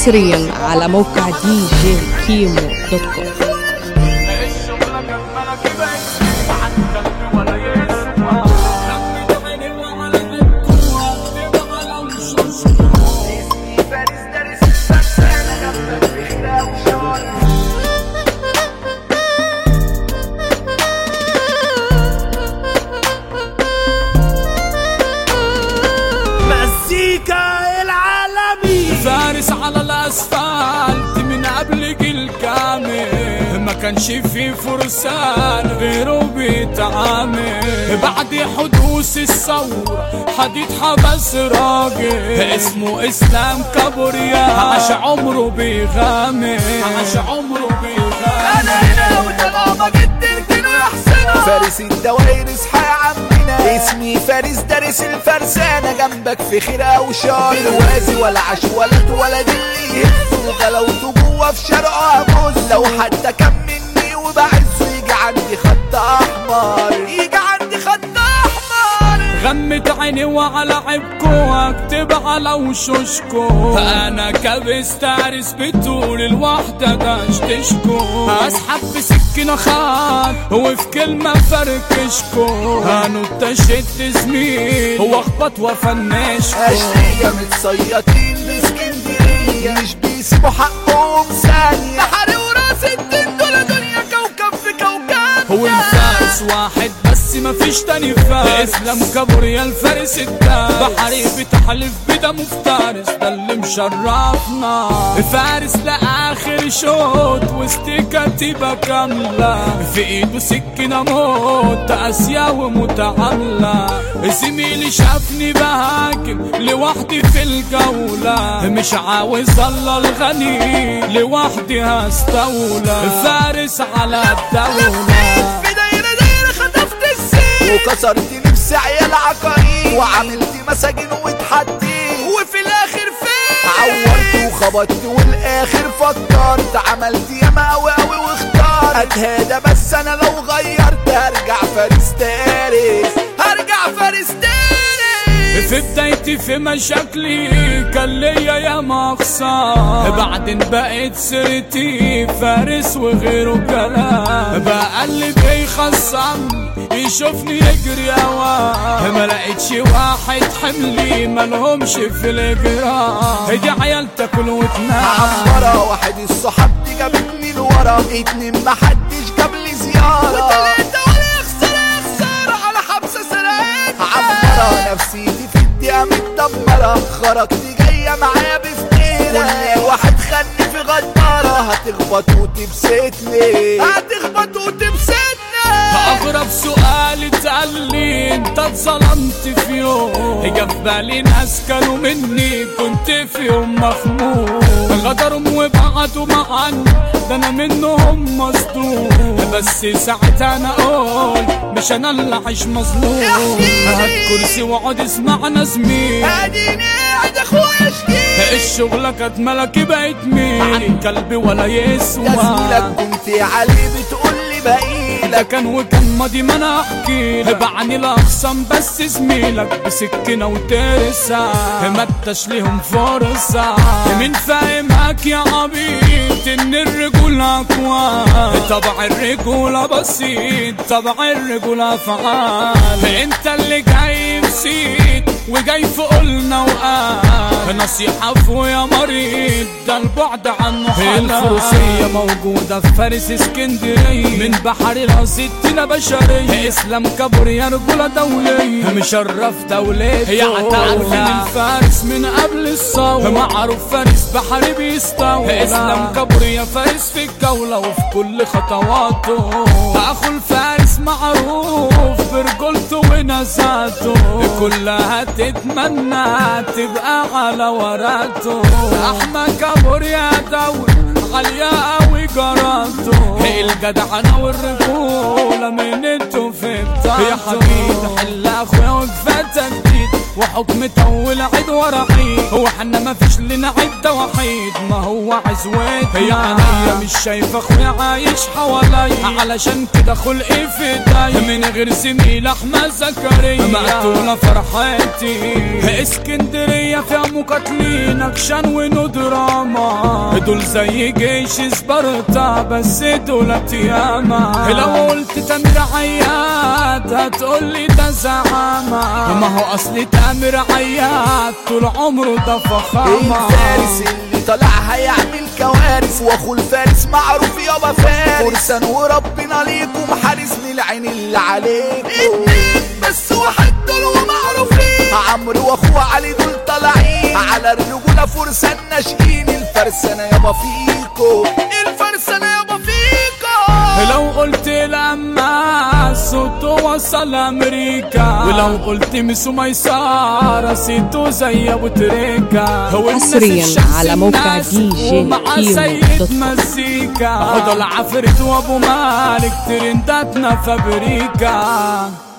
حصريا على موقع دي جي كيمو دوت كوم مزيكا العالمي فارس على الاسفلت من قبل جيل كامل ما كانش في فرسان غيره بيتعامل بعد حدوث الثورة حديد حبس راجل اسمه اسلام كابوريا عاش عمره بيغامر عاش عمره بيغامر انا هنا وطالما جدا كانوا يحسنوا فارس الدوائر اصحى يا عمنا اسمي فارس دارس الفرسانة جنبك في خير او شر وازي ولا عش ولا اتولد اللي يهزوا غلاوته جوه في شرقه ابوس لو حتى كان مني وبعزه يجي عندي خط احمر يجي عندي خط احمر غمت عيني وعلى عيبكو اكتب على وشوشكو انا كابس تارس بطول الوحدة دشتشكو اسحب بسكينة خان وفي كلمة فركشكو هنط شد زميل واخبط وافنشكو اشقية متصيطين باسكندرية مش بيسيبوا حقهم ثانية بحري وراس الدين دول دنيا كوكب في كوكب هو الفارس واحد بس مفيش تاني فارس اسلام كابوريا الفارس الدار بحري بتحلف بدا مفترس ده اللي مشرفنا فارس لاخر شوط وسط كتيبة كاملة في ايده سكينة موت اسيوي متعاملة زميلي شافني بهاجم لوحدي في الجولة مش عاوز الله الغني لوحدي هستولى فارس على الدولة في دايرة دايرة خطفت السين وكسرت نفس عيال عقارين وعملت مساجين واتحديت وفي الاخر فين عورت وخبطت والاخر فكرت عملت ياما قوي قوي واخترت اتهادى بس انا لو غيرت هرجع فارس تارس هرجع فارس تارس في بدايتي في مشاكلي كان ليا يا مقصى بعدين بقيت سيرتي فارس وغيره كلام بقى اللي بيخصمني يشوفني يجري اوام ما لقيتش واحد حملي ملهمش في الاجرام دي عيال تاكل وتنام عمرة واحد الصحاب دي جابتني لورا اتنين محدش جاب لي زيارة وتلاتة ولا يخسر يخسر على حبسة سرقت عمرة نفسيتي في الدقيقة متدمرة خرجت جاية معايا بفتيرة كل واحد خدني في غدارة هتخبط وتبسطني هتخبط وتبسطني اغرب سؤال اتقال لي انت اتظلمت في يوم جه في بالي ناس كانوا مني كنت في يوم مخموم غدروا وبعدوا معانا ده انا منهم مصدوم بس ساعتها انا اقول مش انا اللي عايش مظلوم هات كرسي واقعد اسمعنا زميل اديني قاعد اخويا اشكي الشغلة كانت ملكي بقيت مين كلبي ولا يسوى يا زميلك كنت علي بتقول لي ده بقيلك كان وكان ماضي ما انا احكي لك بعني الاقسام بس زميلك بسكينه وترسه ما اداش ليهم فرصه مين فاهمك يا عبيط ان الرجوله اقوى طبع الرجوله بسيط طبع الرجوله فعال انت اللي جاي مسيت وجاي في قلنا وقال نصيحة فو يا مريض ده البعد عنه حلال الفروسية موجودة في فارس اسكندرية من بحر الستنا بشرية اسلام كابوريا رجولة دولية مشرف دولته يعني عارفين الفارس من قبل الثورة معروف فارس بحري بيستولى اسلام كابوريا فارس في الجولة وفي كل خطواته اخو الفارس معروف برجولته ونزاته كلها تتمنى تبقى على ورقته احمد كابوريا دولة غالية قوي جراته الجدعنة والرجولة من انتو في بتاعته يا حبيبي حل اخويا وكفاية جديد وحكم طول عيد ورا عيد هو حنا ما فيش لنا عيد ده وحيد ما هو عزوتنا يعني هي مش شايفه اخويا عايش حواليا علشان كده خلقي في ايديا من غير زميل احمد زكريا مقتوله فرحتي اسكندريه فيها مقاتلين اكشن ودراما دول زي جيش سبارتا بس دولت ياما لو قلت تامر عياد هتقولي ده زعامة ما هو اصل تامر عياد طول عمره ده فخامة الفارس اللي طلع هيعمل كوارث واخو الفارس معروف يابا فارس فرسان وربنا ليكم حارس من العين اللي عليكم اتنين بس واحد دول ومعروفين عمرو واخوه علي دول طالعين على الرجولة فرسان ناشئين الفرسانة يابا فيكو الفرسانة يابا فيكو لو قلت لما صوته وصل امريكا ولو قلت مسو ميسارة سيتو زي ابو تريكا هو الناس حصرياً الشمس على موقع الناس دي جي ومع كيمو سيد دوت كوم. مزيكا هدول عفريت وابو مالك ترنداتنا فابريكا